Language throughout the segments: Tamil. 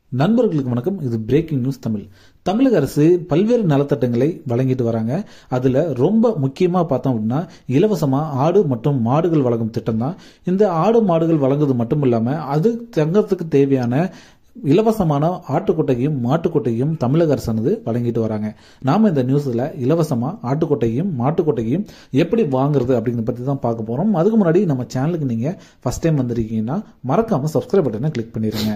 நண்பர்களுக்கு வணக்கம் இது பிரேக்கிங் நியூஸ் தமிழ் தமிழக அரசு பல்வேறு நலத்திட்டங்களை வழங்கிட்டு வராங்க அதுல ரொம்ப முக்கியமா பார்த்தோம் அப்படின்னா இலவசமா ஆடு மற்றும் மாடுகள் வழங்கும் திட்டம் தான் இந்த ஆடு மாடுகள் வழங்குவது மட்டும் இல்லாம அது தங்கறதுக்கு தேவையான இலவசமான ஆட்டுக்கொட்டையும் மாட்டுக்கொட்டையும் தமிழக அரசானது வழங்கிட்டு வராங்க நாம இந்த நியூஸ்ல இலவசமா ஆட்டுக்கொட்டையும் மாட்டுக்கொட்டையும் எப்படி வாங்குறது அப்படிங்கிறத பத்தி தான் பார்க்க போறோம் அதுக்கு முன்னாடி நம்ம சேனலுக்கு நீங்க ஃபர்ஸ்ட் டைம் வந்திருக்கீங்கன்னா மறக்காம சப்ஸ்கிரைப் பட்டனை கிளிக் பண்ணிருங்க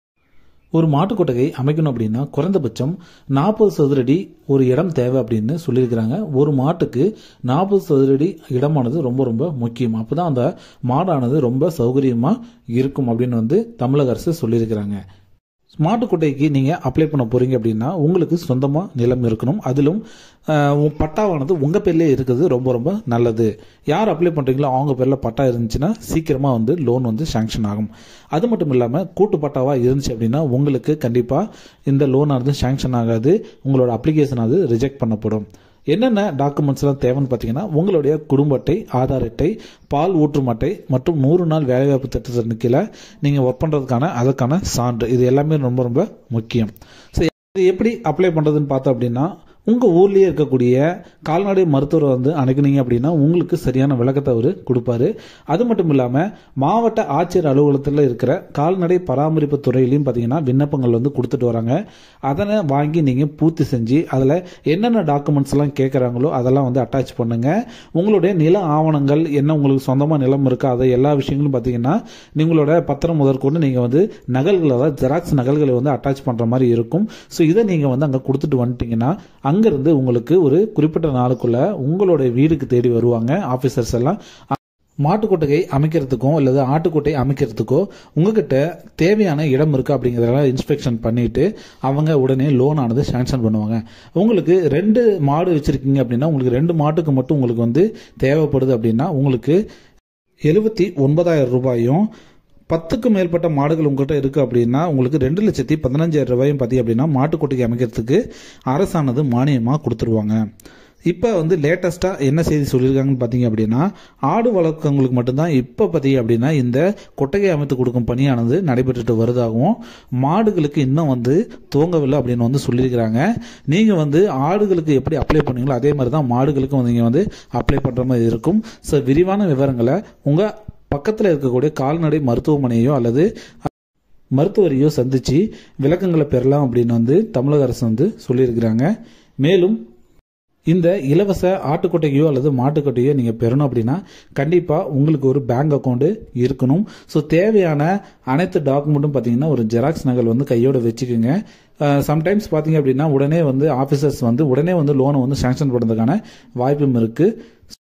ஒரு மாட்டுக்கொட்டகை அமைக்கணும் அப்படின்னா குறைந்தபட்சம் நாற்பது சதுரடி ஒரு இடம் தேவை அப்படின்னு சொல்லியிருக்கிறாங்க ஒரு மாட்டுக்கு நாற்பது சதுரடி இடமானது ரொம்ப ரொம்ப முக்கியம் அப்பதான் அந்த மாடானது ரொம்ப சௌகரியமா இருக்கும் அப்படின்னு வந்து தமிழக அரசு சொல்லியிருக்கிறாங்க மாட்டுக்கொட்டைக்கு நீங்கள் அப்ளை பண்ண போறீங்க அப்படின்னா உங்களுக்கு சொந்தமாக நிலம் இருக்கணும் அதிலும் ஆஹ், உங்க பட்டாவானது உங்கள் பேர்லேயே இருக்கிறது ரொம்ப ரொம்ப நல்லது யார் அப்ளை பண்ணுறீங்களோ அவங்க பேரில் பட்டா இருந்துச்சுன்னா சீக்கிரமாக வந்து லோன் வந்து சாங்ஷன் ஆகும் அது மட்டும் இல்லாமல் கூட்டு பட்டாவாக இருந்துச்சு அப்படின்னா உங்களுக்கு கண்டிப்பாக இந்த லோனானது சாங்ஷன் ஆகாது உங்களோட அப்ளிகேஷன் அது ரிஜெக்ட் பண்ணப்படும் என்னென்ன டாக்குமெண்ட்ஸ்லாம் தேவைன்னு பார்த்தீங்கன்னா உங்களுடைய குடும்ப அட்டை ஆதார் அட்டை பால் ஊற்றும் அட்டை மற்றும் நூறு நாள் வேலைவாய்ப்பு திட்டத்தின் கீழே நீங்கள் ஒர்க் பண்ணுறதுக்கான அதற்கான சான்று இது எல்லாமே ரொம்ப ரொம்ப முக்கியம் சரி இது எப்படி அப்ளை பண்ணுறதுன்னு பார்த்தோம் அப்படின்னா உங்கள் ஊர்லேயே இருக்கக்கூடிய கால்நடை மருத்துவரை வந்து அணுகுனீங்க அப்படின்னா உங்களுக்கு சரியான விளக்கத்தை அவர் கொடுப்பாரு அது மட்டும் இல்லாமல் மாவட்ட ஆட்சியர் அலுவலகத்தில் இருக்கிற கால்நடை பராமரிப்பு துறையிலையும் பார்த்தீங்கன்னா விண்ணப்பங்கள் வந்து கொடுத்துட்டு வராங்க அதனை வாங்கி நீங்கள் பூர்த்தி செஞ்சு அதில் என்னென்ன டாக்குமெண்ட்ஸ் எல்லாம் கேட்குறாங்களோ அதெல்லாம் வந்து அட்டாச் பண்ணுங்க உங்களுடைய நில ஆவணங்கள் என்ன உங்களுக்கு சொந்தமாக நிலம் இருக்கா அதை எல்லா விஷயங்களும் பார்த்தீங்கன்னா உங்களோட பத்திரம் முதற்கொண்டு நீங்கள் வந்து நகல்கள் அதாவது ஜெராக்ஸ் நகல்களை வந்து அட்டாச் பண்ணுற மாதிரி இருக்கும் ஸோ இதை நீங்கள் வந்து அங்கே கொடுத்துட்டு வந்துட்டீங்கன்னா அங்கேருந்து உங்களுக்கு ஒரு குறிப்பிட்ட நாளுக்குள்ள உங்களுடைய வீடுக்கு தேடி வருவாங்க ஆஃபீஸர்ஸ் எல்லாம் மாட்டுக்கொட்டகை அமைக்கிறதுக்கோ அல்லது ஆட்டுக்கொட்டை அமைக்கிறதுக்கோ உங்ககிட்ட தேவையான இடம் இருக்கா அப்படிங்கிறதெல்லாம் இன்ஸ்பெக்ஷன் பண்ணிட்டு அவங்க உடனே லோன் ஆனது சாங்ஷன் பண்ணுவாங்க உங்களுக்கு ரெண்டு மாடு வச்சிருக்கீங்க அப்படின்னா உங்களுக்கு ரெண்டு மாட்டுக்கு மட்டும் உங்களுக்கு வந்து தேவைப்படுது அப்படின்னா உங்களுக்கு எழுபத்தி ஒன்பதாயிரம் ரூபாயும் பத்துக்கும் மேற்பட்ட மாடுகள் உங்ககிட்ட இருக்கு அப்படின்னா உங்களுக்கு ரெண்டு லட்சத்தி பதினஞ்சாயிரம் ரூபாயும் பத்தி அப்படின்னா மாட்டுக்கொட்டைக்கு அமைக்கிறதுக்கு அரசானது மானியமாக கொடுத்துருவாங்க இப்போ வந்து லேட்டஸ்ட்டாக என்ன செய்தி சொல்லியிருக்காங்கன்னு பார்த்தீங்க அப்படின்னா ஆடு வளர்க்கவங்களுக்கு மட்டும்தான் இப்போ பார்த்தீங்க அப்படின்னா இந்த கொட்டகை அமைத்து கொடுக்கும் பணியானது நடைபெற்றுட்டு வருதாகவும் மாடுகளுக்கு இன்னும் வந்து துவங்கவில்லை அப்படின்னு வந்து சொல்லியிருக்கிறாங்க நீங்கள் வந்து ஆடுகளுக்கு எப்படி அப்ளை பண்ணீங்களோ அதே மாதிரி தான் மாடுகளுக்கும் நீங்கள் வந்து அப்ளை பண்ணுற மாதிரி இருக்கும் ஸோ விரிவான விவரங்களை உங்கள் பக்கத்தில் இருக்கக்கூடிய கால்நடை மருத்துவமனையோ அல்லது மருத்துவரையோ சந்திச்சு விளக்கங்களை பெறலாம் அப்படின்னு வந்து தமிழக அரசு வந்து சொல்லியிருக்கிறாங்க மேலும் இந்த இலவச ஆட்டுக்கொட்டையோ அல்லது மாட்டுக்கொட்டையோ நீங்கள் பெறணும் அப்படின்னா கண்டிப்பாக உங்களுக்கு ஒரு பேங்க் அக்கௌண்ட் இருக்கணும் ஸோ தேவையான அனைத்து டாக்குமெண்ட்டும் பார்த்தீங்கன்னா ஒரு ஜெராக்ஸ் நகல் வந்து கையோட வச்சுக்கோங்க சம்டைம்ஸ் பார்த்தீங்க அப்படின்னா உடனே வந்து ஆஃபீஸர்ஸ் வந்து உடனே வந்து லோனை வந்து சாங்ஷன் பண்ணுறதுக்கான வாய்ப்பும் இருக்குது